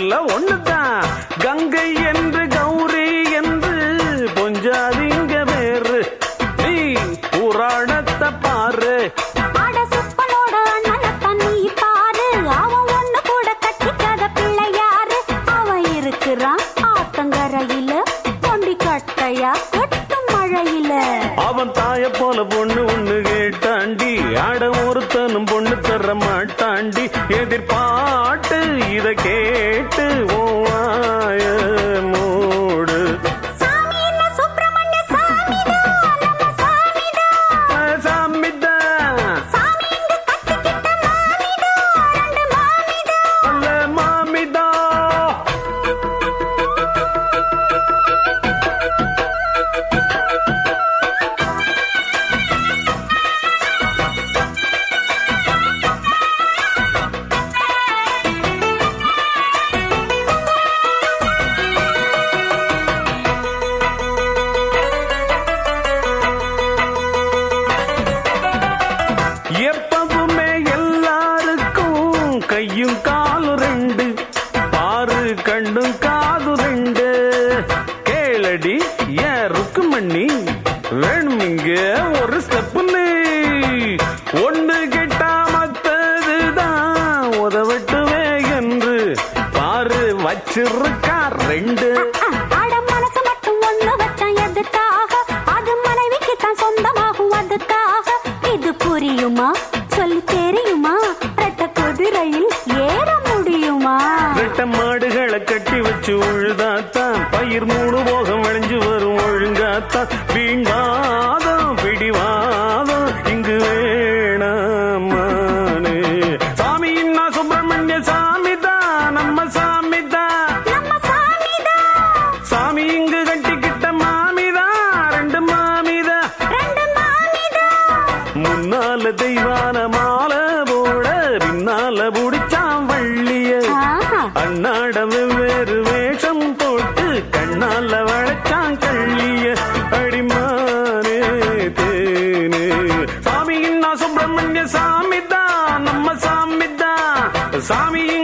எல்லாம் ஒண்ணுதான் கங்கை என்று கௌரி என்று பொஞ்சாதிங்க வேறு நீ புராணத்தை பாரு அட சுப்பனோட அண்ணனத்தான் நீ பாரு அவன் ஒண்ணு கூட கட்டிக்காத பிள்ளையாரு அவன் இருக்கிறான் ஆத்தங்கரையில கொண்டி கட்டையா கட்டும் மழையில அவன் தாய போல பொண்ணு ஒண்ணு கேட்டாண்டி ஆட ஒருத்தனும் பொண்ணு தர மாட்டாண்டி எதிர்பாட்டு இத கேட்டு ஓவாய மூடு சாமி என்ன சுப்பிரமணிய சாமிதான் நம்ம சாமிதான் சாமிதான் சாமி இங்க கட்டிக்கிட்ட மாமிதான் ரெண்டு மாமிதான் அல்ல மாமிதா எப்பவுமே எல்லாருக்கும் கையும் காலும் ரெண்டு பாரு கண்ணும் காது ரெண்டு கேளடி ஏன் ருக்குமண்ணி வேணும் இங்க ஒரு ஸ்டெப்புன்னு ஒண்ணு கிட்டா மத்ததுதான் உதவட்டுவே என்று பாரு வச்சிருக்கா ரெண்டு அட மனசு மட்டும் ஒண்ணு வச்சான் எதுக்காக அது மனைவிக்கு தான் சொந்தமாகும் அதுக்காக இது புரியுமா சொல்லி தெரியுமா ரெட்ட குதிரையில் ஏற முடியுமா ரெட்ட மாடுகளை கட்டி வச்சு உழுதாத்தான் பயிர் மூணு போகம் விளைஞ்சு வரும் ஒழுங்காத்தான் வீண்வாதம் பிடிவாதம் இங்கு வேணாமானே சாமியின் நான் சுப்பிரமணிய சாமிதான் நம்ம சாமிதான் நம்ம சாமிதான் சாமி இங்கு கட்டிக்கிட்ட மாமிதான் ரெண்டு மாமிதான் ரெண்டு மாமிதான் முன்னால தெய்வான மாலை போட பின்னால புடிச்சான் வள்ளிய ஆஹா. அண்ணாட வெவ்வேறு வேஷம் போட்டு கண்ணால வளைச்சான் கள்ளிய அடிமானே தேனே சாமியின் நான் சுப்பிரமணிய சாமிதான் நம்ம சாமிதான் சாமி